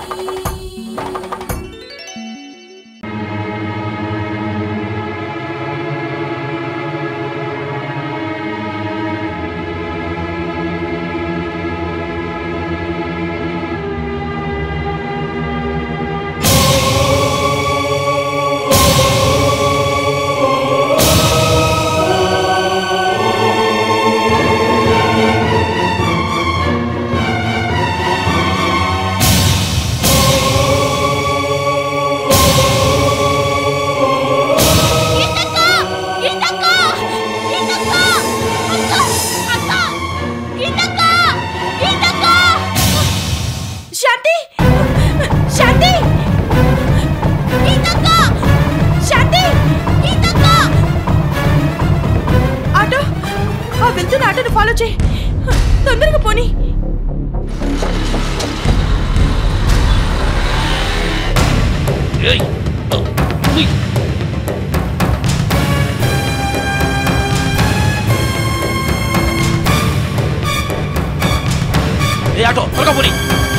శాంతి శాంతి శాంతి auto ఆ వెళ్తున్న ఆటోని ఫాలో చేయి తొందరగా పోనీ ఏయ్! ఆ, ఉయ్! ఏ ఆటో త్వరగా పోనీ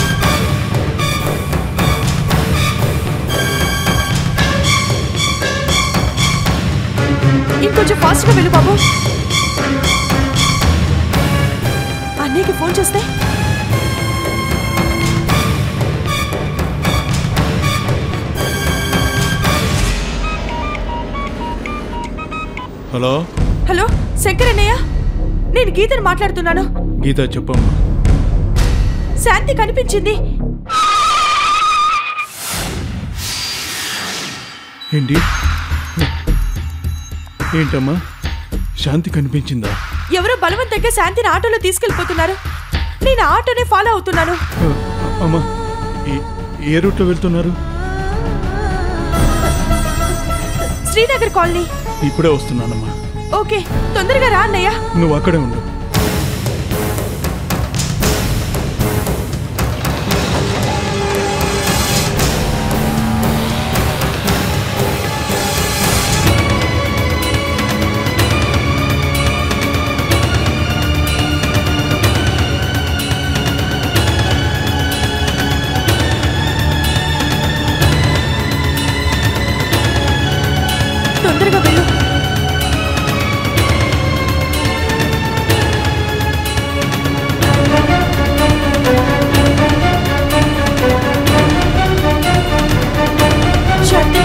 ఇంకొంచెం ఫాస్ట్గా వెళ్ళు బాబు అన్నయ్యకి ఫోన్ చేస్తే హలో హలో శంకర్ అన్నయ్య నేను గీతను మాట్లాడుతున్నాను గీత చెప్పమ్మా శాంతి కనిపించింది ఏంటి ఏంటమ్మా శాంతి కనిపించిందా ఎవరో బలవంతంగా శాంతిని ఆటోలో తీసుకెళ్ళిపోతున్నారు నేను ఆ ఆటోనే ఫాలో అవుతున్నాను ఆ, అమ్మా ఏ- ఏ రూట్లో వెళ్తున్నారు శ్రీనగర్ కాలనీ ఇప్పుడే వస్తున్నానమ్మా ఓకే తొందరగా రా అన్నయ్య నువ్వు అక్కడే ఉండు తొందరగా వెళ్ళు శాంతి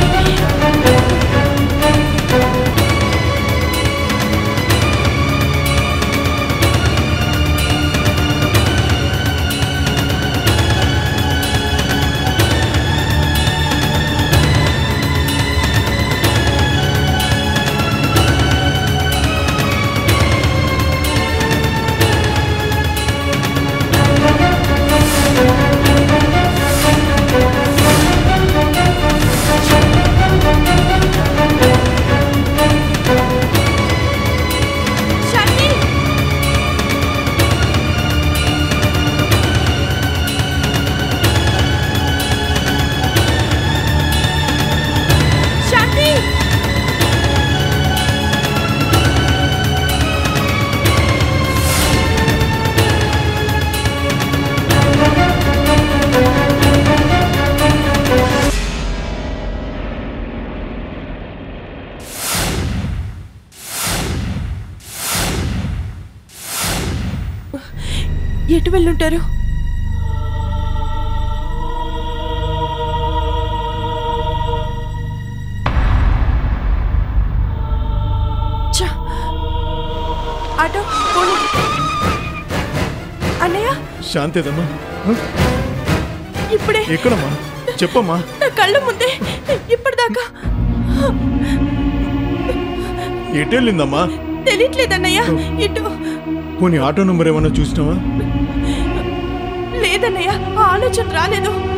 శాంతి శాంతి ఎటు వెళ్ళుంటారు ఛ! ఆటో పోనీ అన్నయ్య శాంతిదమ్మా ఆ, ఇప్పుడే ఎక్కడమ్మా చెప్పమ్మా నా కళ్ళ ముందే ఇప్పటిదాకా ఎటెళ్ళిందమ్మా తెలియట్లేదన్నయ్య ఇటు పోనీ ఆటో నెంబర్ ఏమన్నా చూసినావా లేదన్నయ్య ఆ ఆలోచన రాలేదు